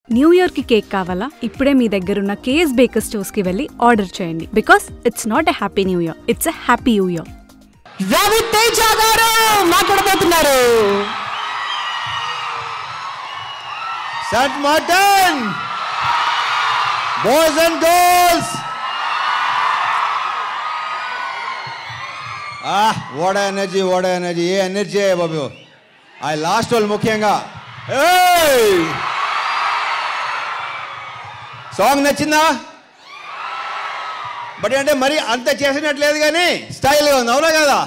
New year కి cake కావాలా ఇప్పుడే మీ దగ్గరున్న కేఎస్ బేకర్ స్టోర్స్ కి వెళ్ళి ఆర్డర్ చేయండి because it's not a happy new year it's a happy new year Ravi Teja garu మాట్లాడబోతున్నారు St. Martin! Boys and girls! Ah, what a energy, what a energy. ఏ energy బాబు ఆ లాస్ట్ వాళ్ళు ముఖ్యంగా సాంగ్ నచ్చిందా బట్ అంటే మరి అంత చేసినట్లేదు కానీ స్టైల్గా ఉంది అవునా కదా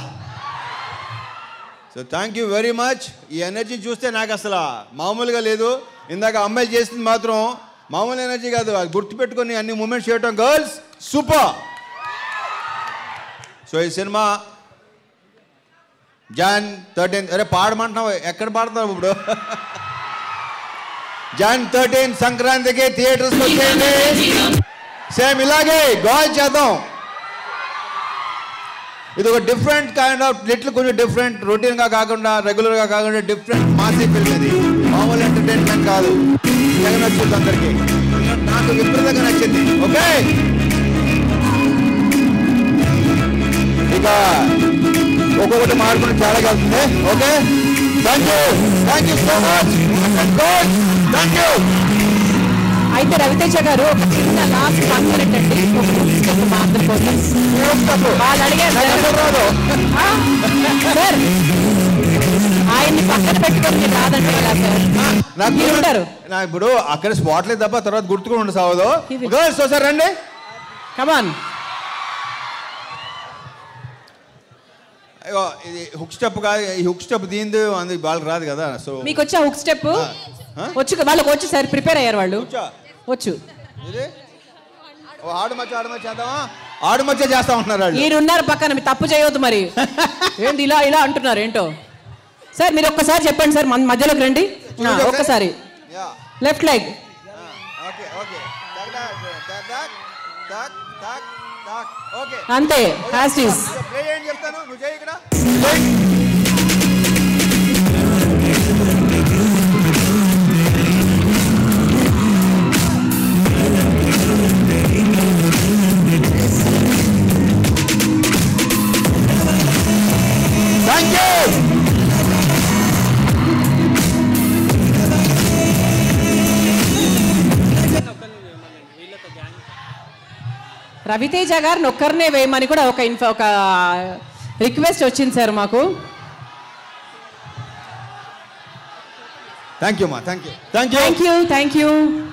so thank you very much ఈ ఎనర్జీ చూస్తే నాకు అసలు మామూలుగా లేదు ఇందాక అమ్మాయిలు చేసింది మాత్రం మామూలు ఎనర్జీ కాదు అది గుర్తుపెట్టుకొని అన్ని మూమెంట్స్ చేయటం గర్ల్స్ సూపర్ సో ఈ సినిమా జాన్ థర్టీన్ అరే పాడమంటున్నావు ఎక్కడ పాడుతున్నావు ఇప్పుడు జాన్ థర్టీన్ సంక్రాంతికి థియేటర్స్ వచ్చేయండి సేమ్ ఇలాగే గోల్ చేద్దాం ఇది ఒక డిఫరెంట్ కైండ్ ఆఫ్ లిటిల్ కొంచెం డిఫరెంట్ రొటీన్గా కాకుండా రెగ్యులర్గా కాకుండా డిఫరెంట్ మాసీ ఫిల్మ్ ఇది మామూలు ఎంటర్టైన్మెంట్ కాదు తెగ నచ్చుతుంది అందరికి నాకు విపరీతంగా నచ్చింది ఓకే ఇక ఒక్కొక్కటి మార్పుని చాలా వెళ్తుంది okay thank you thank you so much thank you అయితే రవితేజ గారు ఒక చిన్న లాస్ట్ వన్ మినిట్ అండి ఒక step మా అందరి కోసం వాళ్ళు అడిగారు సార్. ఆ? సార్ ఆయన్ని పక్కన పెట్టుకొని మీరు రాదంటే ఎలా సార్ నాకు మీరు ఉంటారు నాకు ఇప్పుడు అక్కడ స్పాట్లే తప్ప తర్వాత గుర్తుకుని ఉండి సావదు ఇది- గర్ల్స్ ఒకసారి రండి కమాన్ అయ్యో ఇది హుక్ స్టెప్ కాదు ఈ హుక్ స్టెప్ దీంది అందుకు వాళ్ళకి రాదు కదా సో మీకు వచ్చా హుక్ స్టెప్ ఆ? వచ్చు వాళ్ళకి వచ్చి సార్ ప్రిపేర్ అయ్యారు వాళ్ళు వచ్చా? వచ్చు ఇది ఓ ఆడు మచ్చ ఆడు మచ్చ చేద్దామా ఆడు మచ్చ చేస్తా ఉంటున్నారు వాళ్ళు ఈయనున్నారు పక్కన మీరు తప్పు చేయవద్దు మరి ఏంది ఇలా ఇలా అంటున్నారు ఏంటో సార్ మీరు ఒక్కసారి చెప్పండి సార్ మన మధ్యలోకి రండి ఆ, ఒక్కసారి yeah left leg okay okay టక్ టక్ టక్ టక్ టక్ టక్ ఓకే అంతే హ్యాస్టీస్ ప్లే ఏంటి చెప్తాను నువ్వు చేయి ఇక్కడ థ్యాంక్ యూ రవితేజ గారిని ఒక్కరినే వేయమని కూడా ఒక ఇన్ఫ ఒక రిక్వెస్ట్ వచ్చింది సార్ మాకు థ్యాంక్ యూ మా thank you thank you thank you thank you